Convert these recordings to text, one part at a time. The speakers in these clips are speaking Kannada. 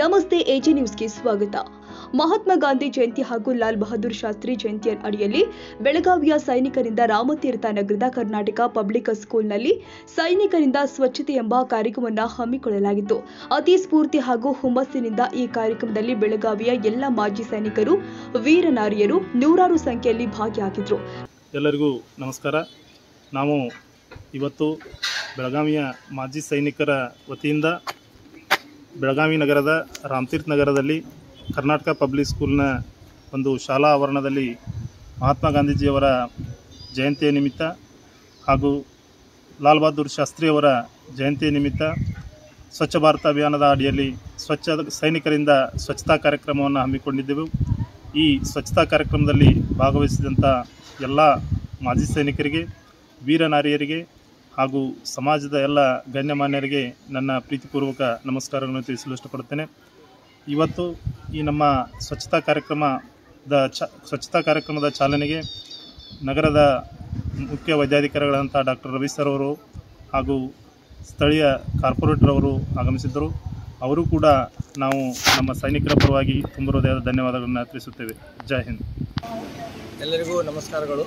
ನಮಸ್ತೆ ಎಜಿ ನ್ಯೂಸ್ಗೆ ಸ್ವಾಗತ ಮಹಾತ್ಮ ಗಾಂಧಿ ಜಯಂತಿ ಹಾಗೂ ಲಾಲ್ ಬಹದ್ದೂರ್ ಶಾಸ್ತ್ರಿ ಜಯಂತಿಯ ಅಡಿಯಲ್ಲಿ ಬೆಳಗಾವಿಯ ಸೈನಿಕರಿಂದ ರಾಮತೀರ್ಥ ನಗರದ ಕರ್ನಾಟಕ ಪಬ್ಲಿಕ್ ಸ್ಕೂಲ್ನಲ್ಲಿ ಸೈನಿಕರಿಂದ ಸ್ವಚ್ಛತೆ ಎಂಬ ಕಾರ್ಯಕ್ರಮವನ್ನು ಹಮ್ಮಿಕೊಳ್ಳಲಾಗಿತ್ತು ಅತಿ ಸ್ಫೂರ್ತಿ ಹಾಗೂ ಹುಮ್ಮಸ್ಸಿನಿಂದ ಈ ಕಾರ್ಯಕ್ರಮದಲ್ಲಿ ಬೆಳಗಾವಿಯ ಎಲ್ಲ ಮಾಜಿ ಸೈನಿಕರು ವೀರನಾರಿಯರು ನೂರಾರು ಸಂಖ್ಯೆಯಲ್ಲಿ ಭಾಗಿಯಾಗಿದ್ರು ಎಲ್ಲರಿಗೂ ನಮಸ್ಕಾರ ನಾವು ಇವತ್ತು ಬೆಳಗಾವಿಯ ಮಾಜಿ ಸೈನಿಕರ ವತಿಯಿಂದ ಬೆಳಗಾವಿ ನಗರದ ರಾಮತೀರ್ಥ ನಗರದಲ್ಲಿ ಕರ್ನಾಟಕ ಪಬ್ಲಿಕ್ ಸ್ಕೂಲ್ನ ಒಂದು ಶಾಲಾ ಆವರಣದಲ್ಲಿ ಮಹಾತ್ಮ ಗಾಂಧೀಜಿಯವರ ಜಯಂತಿಯ ನಿಮಿತ್ತ ಹಾಗೂ ಲಾಲ್ ಬಹದ್ದೂರ್ ಶಾಸ್ತ್ರಿಯವರ ಜಯಂತಿಯ ನಿಮಿತ್ತ ಸ್ವಚ್ಛ ಭಾರತ ಅಭಿಯಾನದ ಅಡಿಯಲ್ಲಿ ಸ್ವಚ್ಛ ಸೈನಿಕರಿಂದ ಸ್ವಚ್ಛತಾ ಕಾರ್ಯಕ್ರಮವನ್ನು ಹಮ್ಮಿಕೊಂಡಿದ್ದೆವು ಈ ಸ್ವಚ್ಛತಾ ಕಾರ್ಯಕ್ರಮದಲ್ಲಿ ಭಾಗವಹಿಸಿದಂಥ ಎಲ್ಲ ಮಾಜಿ ಸೈನಿಕರಿಗೆ ವೀರ ನಾರಿಯರಿಗೆ ಹಾಗೂ ಸಮಾಜದ ಎಲ್ಲ ಗಣ್ಯಮಾನ್ಯರಿಗೆ ನನ್ನ ಪ್ರೀತಿಪೂರ್ವಕ ನಮಸ್ಕಾರಗಳನ್ನು ತಿಳಿಸಲು ಇಷ್ಟಪಡುತ್ತೇನೆ ಇವತ್ತು ಈ ನಮ್ಮ ಸ್ವಚ್ಛತಾ ಕಾರ್ಯಕ್ರಮದ ಚ ಸ್ವಚ್ಛತಾ ಕಾರ್ಯಕ್ರಮದ ಚಾಲನೆಗೆ ನಗರದ ಮುಖ್ಯ ವೈದ್ಯಾಧಿಕಾರಿಗಳಂಥ ಡಾಕ್ಟರ್ ರವಿ ಸರ್ ಅವರು ಹಾಗೂ ಸ್ಥಳೀಯ ಕಾರ್ಪೊರೇಟರ್ ಅವರು ಆಗಮಿಸಿದ್ದರು ಅವರು ಕೂಡ ನಾವು ನಮ್ಮ ಸೈನಿಕರ ಪರವಾಗಿ ತುಂಬ ಹೃದಯದ ಧನ್ಯವಾದಗಳನ್ನು ತಿಳಿಸುತ್ತೇವೆ ಜೈ ಹಿಂದ್ ಎಲ್ಲರಿಗೂ ನಮಸ್ಕಾರಗಳು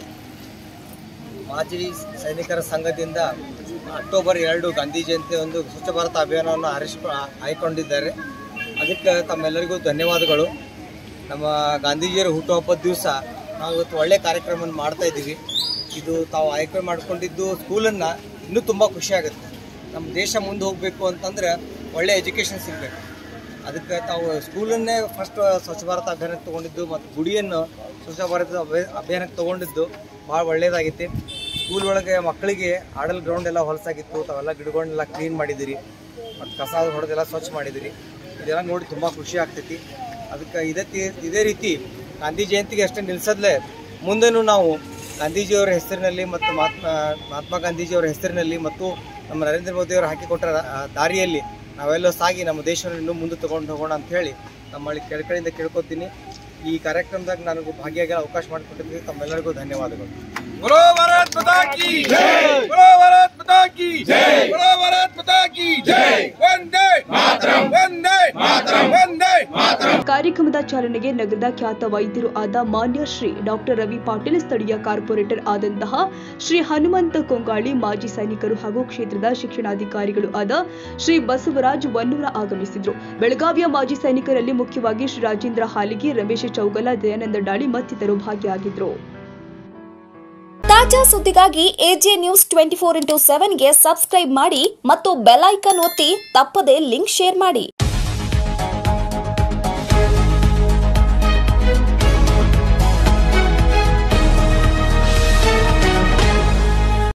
ಮಾಜಿ ಸೈನಿಕರ ಸಂಘದಿಂದ ಅಕ್ಟೋಬರ್ ಎರಡು ಗಾಂಧಿ ಜಯಂತಿ ಒಂದು ಸ್ವಚ್ಛ ಭಾರತ ಅಭಿಯಾನವನ್ನು ಆರಿಸಿಕೊ ಆಯ್ಕೊಂಡಿದ್ದಾರೆ ಅದಕ್ಕೆ ತಮ್ಮೆಲ್ಲರಿಗೂ ಧನ್ಯವಾದಗಳು ನಮ್ಮ ಗಾಂಧೀಜಿಯವರ ಹುಟ್ಟುಹಬ್ಬದ ದಿವಸ ನಾವು ಇವತ್ತು ಒಳ್ಳೆಯ ಕಾರ್ಯಕ್ರಮವನ್ನು ಮಾಡ್ತಾ ಇದ್ದೀವಿ ಇದು ತಾವು ಆಯ್ಕೆ ಮಾಡಿಕೊಂಡಿದ್ದು ಸ್ಕೂಲನ್ನು ಇನ್ನೂ ತುಂಬ ಖುಷಿಯಾಗುತ್ತೆ ನಮ್ಮ ದೇಶ ಮುಂದೆ ಹೋಗಬೇಕು ಅಂತಂದ್ರೆ ಒಳ್ಳೆಯ ಎಜುಕೇಷನ್ ಸಿಗಬೇಕು ಅದಕ್ಕೆ ತಾವು ಸ್ಕೂಲನ್ನೇ ಫಸ್ಟ್ ಸ್ವಚ್ಛ ಭಾರತ ಅಭಿಯಾನಕ್ಕೆ ತೊಗೊಂಡಿದ್ದು ಮತ್ತು ಗುಡಿಯನ್ನು ಸ್ವಚ್ಛ ಭಾರತ ಅಭಿ- ಅಭಿಯಾನಕ್ಕೆ ತೊಗೊಂಡಿದ್ದು ಭಾಳ ಒಳ್ಳೆಯದಾಗೈತಿ ಸ್ಕೂಲ್ ಒಳಗೆ ಮಕ್ಕಳಿಗೆ ಆಡಲ್ ಗ್ರೌಂಡ್ ಎಲ್ಲ ಹೊಲಸಾಗಿತ್ತು ತಾವೆಲ್ಲ ಗಿಡಗಳನ್ನೆಲ್ಲ ಕ್ಲೀನ್ ಮಾಡಿದಿರಿ ಮತ್ತು ಕಸ ಹೊಡೆದೆಲ್ಲ ಸ್ವಚ್ಛ ಮಾಡಿದಿರಿ ಇದೆಲ್ಲ ನೋಡಿ ತುಂಬ ಖುಷಿ ಆಗ್ತೈತಿ ಅದಕ್ಕೆ ಇದೇ ತಿ- ಇದೇ ರೀತಿ ಗಾಂಧಿ ಜಯಂತಿಗೆ ಅಷ್ಟೇ ನಿಲ್ಸದ್ಲೆ ಮುಂದೆನೂ ನಾವು ಗಾಂಧೀಜಿಯವರ ಹೆಸರಿನಲ್ಲಿ ಮತ್ತು ಮಹಾತ್ಮ ಮಹಾತ್ಮ ಗಾಂಧೀಜಿಯವರ ಹೆಸರಿನಲ್ಲಿ ಮತ್ತು ನಮ್ಮ ನರೇಂದ್ರ ಮೋದಿಯವರು ಹಾಕಿಕೊಟ್ಟ ಆ, ದಾರಿಯಲ್ಲಿ ನಾವೆಲ್ಲ ಸಾಗಿ ನಮ್ಮ ದೇಶವನ್ನು ಇನ್ನೂ ಮುಂದೆ ತಗೊಂಡು ಹೋಗೋಣ ಅಂತ ಹೇಳಿ ನಮ್ಮಲ್ಲಿ ಕೆಳಕಡೆಯಿಂದ ಕೇಳ್ಕೊತೀನಿ ಈ ಕಾರ್ಯಕ್ರಮದಾಗ ನನಗೂ ಭಾಗಿಯಾಗಿ ಅವಕಾಶ ಮಾಡಿಕೊಟ್ಟಿದ್ದಕ್ಕೆ ತಮ್ಮೆಲ್ಲರಿಗೂ ಧನ್ಯವಾದಗಳು बोलो भारत माता की जय बोलो भारत माता की जय बोलो भारत माता की जय वंदे मातरम वंदे मातरम वंदे मातरम ಕಾರ್ಯಕ್ರಮದ ಚಾಲನೆಗೆ ನಗರದ ಖ್ಯಾತ ವೈದ್ಯರು ಆದ ಮಾನ್ಯ ಶ್ರೀ ಡಾಕ್ಟರ್ ರವಿ ಪಾಟೀಲ್ ಸ್ಥಳೀಯ ಕಾರ್ಪೊರೇಟರ್ ಆದಂತಹ ಶ್ರೀ ಹನುಮಂತ ಕೊಂಗಾಳಿ ಮಾಜಿ ಸೈನಿಕರು ಹಾಗೂ ಕ್ಷೇತ್ರದ ಶಿಕ್ಷಣಾಧಿಕಾರಿಗಳು ಆದ ಶ್ರೀ ಬಸವರಾಜ್ ವನ್ನೂರ ಆಗಮಿಸಿದ್ರು ಬೆಳಗಾವಿಯ ಮಾಜಿ ಸೈನಿಕರಲ್ಲಿ ಮುಖ್ಯವಾಗಿ ಶ್ರೀ ರಾಜೇಂದ್ರ ಹಾಲಿಗಿ ರಮೇಶ್ ಚೌಗಲ ದಯಾನಂದ ಡಾಳಿ ಮತ್ತಿತರರು ಭಾಗಿಯಾಗಿದ್ರು ತಾಜಾ ಸುದ್ದಿಗಾಗಿ AJ news twenty four into ಸೆವೆನ್ಗೆ ಸಬ್ಸ್ಕ್ರೈಬ್ ಮಾಡಿ ಮತ್ತು ಬೆಲ್ ಐಕನ್ ಒತ್ತಿ ತಪ್ಪದೇ ಲಿಂಕ್ ಶೇರ್ ಮಾಡಿ